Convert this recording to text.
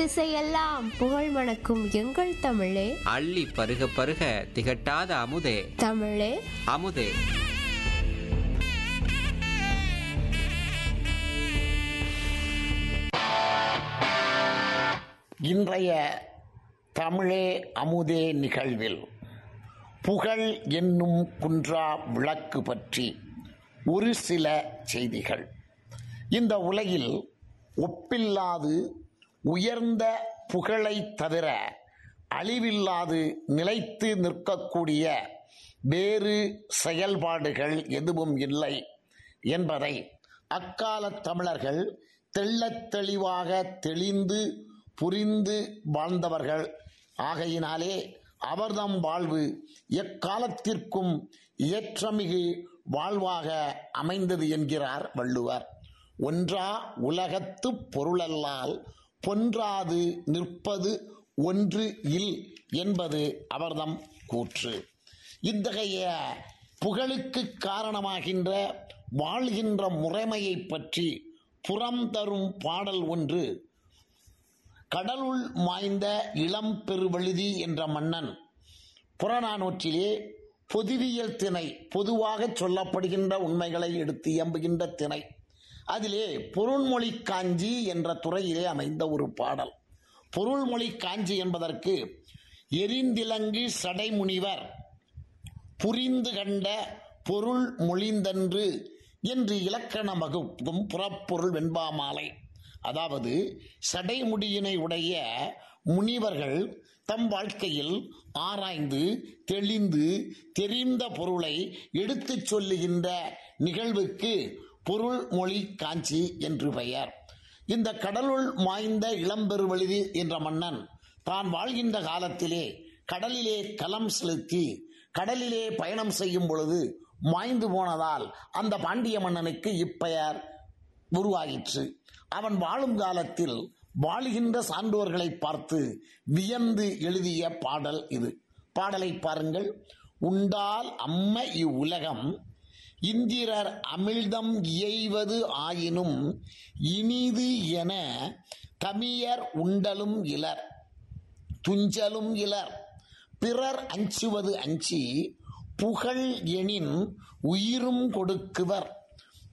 திசையெல்லாம் புகழ் மணக்கும் எங்கள் தமிழே அள்ளி பருக பருக திகட்டாத அமுதே தமிழே அமுதே இன்றைய தமிழே அமுதே நிகழ்வில் புகழ் என்னும் குன்றா விளக்கு பற்றி ஒரு சில செய்திகள் இந்த உலகில் ஒப்பில்லாது உயர்ந்த புகழை தவிர அழிவில்லாது நிலைத்து நிற்கக்கூடிய வேறு செயல்பாடுகள் எதுவும் இல்லை என்பதை அக்காலத் தமிழர்கள் தெள்ளத் தெளிவாக தெளிந்து புரிந்து வாழ்ந்தவர்கள் ஆகையினாலே அவர்தம் வாழ்வு எக்காலத்திற்கும் ஏற்றமிகு வாழ்வாக அமைந்தது என்கிறார் வள்ளுவர் ஒன்றா உலகத்து பொருளல்லால் பொன்றாது நிற்பது ஒன்று இல் என்பது அவர்தம் கூற்று இத்தகைய புகழுக்கு காரணமாகின்ற வாழ்கின்ற முறைமையை பற்றி புறம் தரும் பாடல் ஒன்று கடலுள் மாய்ந்த இளம் பெருவழுதி என்ற மன்னன் புறநானூற்றிலே பொதுவியல் திணை பொதுவாக சொல்லப்படுகின்ற உண்மைகளை எடுத்து இயம்புகின்ற திணை அதிலே பொருள்மொழி காஞ்சி என்ற துறையிலே அமைந்த ஒரு பாடல் பொருள்மொழி காஞ்சி என்பதற்கு எரிந்திலங்கு சடைமுனிவர் புரிந்து கண்ட பொருள் மொழிந்தன்று என்று இலக்கண வகுப்பும் புறப்பொருள் வெண்பாமாலை அதாவது சடைமுடியினை உடைய முனிவர்கள் தம் வாழ்க்கையில் ஆராய்ந்து தெளிந்து தெரிந்த பொருளை எடுத்துச் சொல்லுகின்ற நிகழ்வுக்கு பொருள் மொழி காஞ்சி என்று பெயர் இந்த கடலுள் மாய்ந்த இளம்பெருவழுதி என்ற மன்னன் தான் வாழ்கின்ற காலத்திலே கடலிலே கலம் செலுத்தி கடலிலே பயணம் செய்யும் பொழுது மாய்ந்து போனதால் அந்த பாண்டிய மன்னனுக்கு இப்பெயர் உருவாயிற்று அவன் வாழும் காலத்தில் வாழுகின்ற சான்றோர்களை பார்த்து வியந்து எழுதிய பாடல் இது பாடலை பாருங்கள் உண்டால் அம்ம இவ்வுலகம் இந்திரர் அமிழ்தம் இயைவது ஆயினும் இனிது என தமியர் உண்டலும் இலர் துஞ்சலும் இலர் பிறர் அஞ்சுவது அஞ்சி புகழ் எனின் உயிரும் கொடுக்குவர்